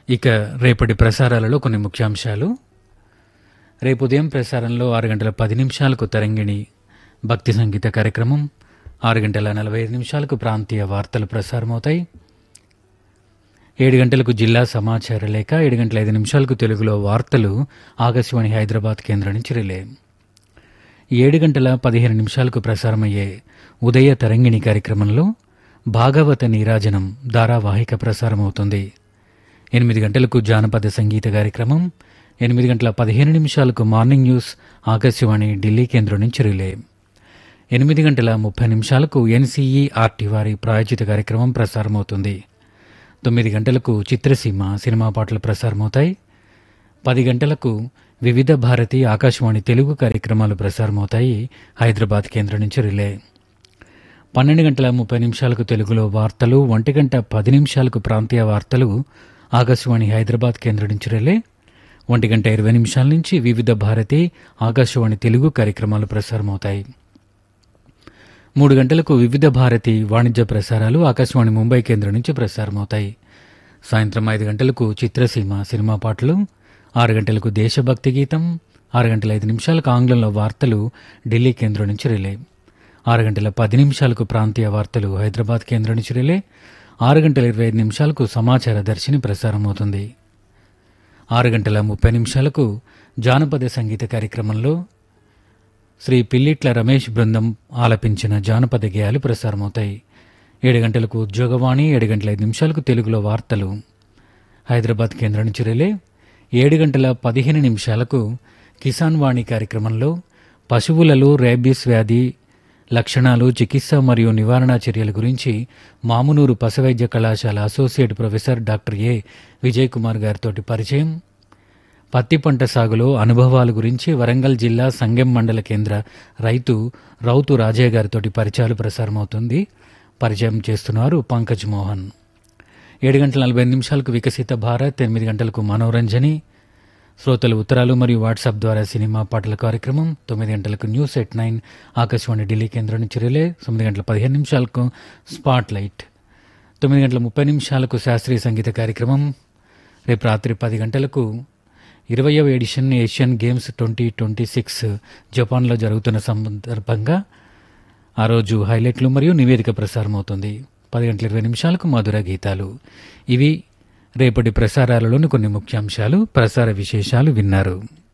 ఇక రేపటి ప్రసారాలలో కొన్ని ముఖ్యాంశాలు రేపు ఉదయం ప్రసారంలో ఆరు గంటల పది నిమిషాలకు తరంగిణి భక్తి సంగీత కార్యక్రమం ఆరు గంటల నలభై ఐదు నిమిషాలకు ప్రాంతీయ వార్తలు ప్రసారమవుతాయి ఏడు గంటలకు జిల్లా సమాచార లేఖ ఏడు గంటల ఐదు నిమిషాలకు తెలుగులో వార్తలు ఆకాశవాణి హైదరాబాద్ కేంద్రం నుంచి రిలే ఏడు గంటల పదిహేను నిమిషాలకు ప్రసారమయ్యే ఉదయ తరంగిణి కార్యక్రమంలో భాగవత నీరాజనం ధారావాహిక ప్రసారమవుతుంది ఎనిమిది గంటలకు జానపద సంగీత కార్యక్రమం ఎనిమిది గంటల పదిహేను నిమిషాలకు మార్నింగ్ న్యూస్ ఆకాశవాణి ఢిల్లీ కేంద్రం నుంచి రిలే ఎనిమిది గంటల ముప్పై నిమిషాలకు ఎన్సీఈఆర్టీ వారి ప్రాయోజిత కార్యక్రమం ప్రసారమవుతుంది తొమ్మిది గంటలకు చిత్రసీమ సినిమా పాటలు ప్రసారమవుతాయి పది గంటలకు వివిధ భారతి ఆకాశవాణి తెలుగు కార్యక్రమాలు ప్రసారమవుతాయి హైదరాబాద్ కేంద్రం నుంచి రిలే పన్నెండు గంటల ముప్పై నిమిషాలకు తెలుగులో వార్తలు ఒంటి గంట పది నిమిషాలకు ప్రాంతీయ వార్తలు ఆకాశవాణి హైదరాబాద్ కేంద్రం నుంచి రిలే ఒంటి గంట ఇరవై నిమిషాల నుంచి వివిధ భారతి ఆకాశవాణి తెలుగు కార్యక్రమాలు ప్రసారమవుతాయి మూడు గంటలకు వివిధ భారతి వాణిజ్య ప్రసారాలు ఆకాశవాణి ముంబై కేంద్రం నుంచి ప్రసారమవుతాయి సాయంత్రం ఐదు గంటలకు చిత్రసీమ సినిమా పాటలు ఆరు గంటలకు దేశభక్తి గీతం ఆరు గంటల ఐదు నిమిషాలకు ఆంగ్లంలో వార్తలు ఢిల్లీ కేంద్రం నుంచి రిలే ఆరు గంటల పది నిమిషాలకు ప్రాంతీయ వార్తలు హైదరాబాద్ కేంద్రం నుంచి రిలే ఆరు గంటల ఇరవై ఐదు నిమిషాలకు సమాచార దర్శిని ప్రసారమవుతుంది ఆరు గంటల ముప్పై నిమిషాలకు జానపద సంగీత కార్యక్రమంలో శ్రీ పిల్లిట్ల రమేష్ బృందం ఆలపించిన జానపద గేయాలు ప్రసారమవుతాయి ఏడు గంటలకు ఉద్యోగవాణి ఏడు గంటల ఐదు నిమిషాలకు తెలుగులో వార్తలు హైదరాబాద్ కేంద్రం నుంచి రిలే ఏడు గంటల పదిహేను నిమిషాలకు కిసాన్ వాణి కార్యక్రమంలో పశువులలో రేబీస్ వ్యాధి లక్షణాలు చికిత్స మరియు నివారణ చర్యల గురించి మామునూరు పశువైద్య కళాశాల associate professor doctor A Vijay Kumar గారితో పరిచయం పత్తి పంట సాగులో అనుభవాల గురించి వరంగల్ జిల్లా సంగెం మండల కేంద్ర రైతు రౌతు రాజయ్య గారితో పరిచయాలు ప్రసారమవుతుంది పరిచయం చేస్తున్నారు పంకజ్ మోహన్ ఏడు గంటల నలభై ఐదు నిమిషాలకు వికసిత భారత్ ఎనిమిది గంటలకు మనోరంజని శ్రోతలు ఉత్తరాలు మరియు వాట్సాప్ ద్వారా సినిమా పాటల కార్యక్రమం తొమ్మిది గంటలకు news at nine Akashvani Delhi కేంద్రం నుంచి రిలే తొమ్మిది గంటల పదిహేను నిమిషాలకు స్పాట్ లైట్ తొమ్మిది గంటల ముప్పై నిమిషాలకు శాస్త్రీయ సంగీత కార్యక్రమం రేపు రాత్రి పది గంటలకు ఇరవయవ edition Asian games twenty twenty six జపాన్లో జరుగుతున్న సందర్భంగా ఆ రోజు హైలైట్లు మరియు నివేదిక ప్రసారం అవుతుంది పది గంటల ఇరవై నిమిషాలకు మధుర గీతాలు ఇవి రేపటి ప్రసారాలలోని కొన్ని ముఖ్యాంశాలు ప్రసార విశేషాలు విన్నారు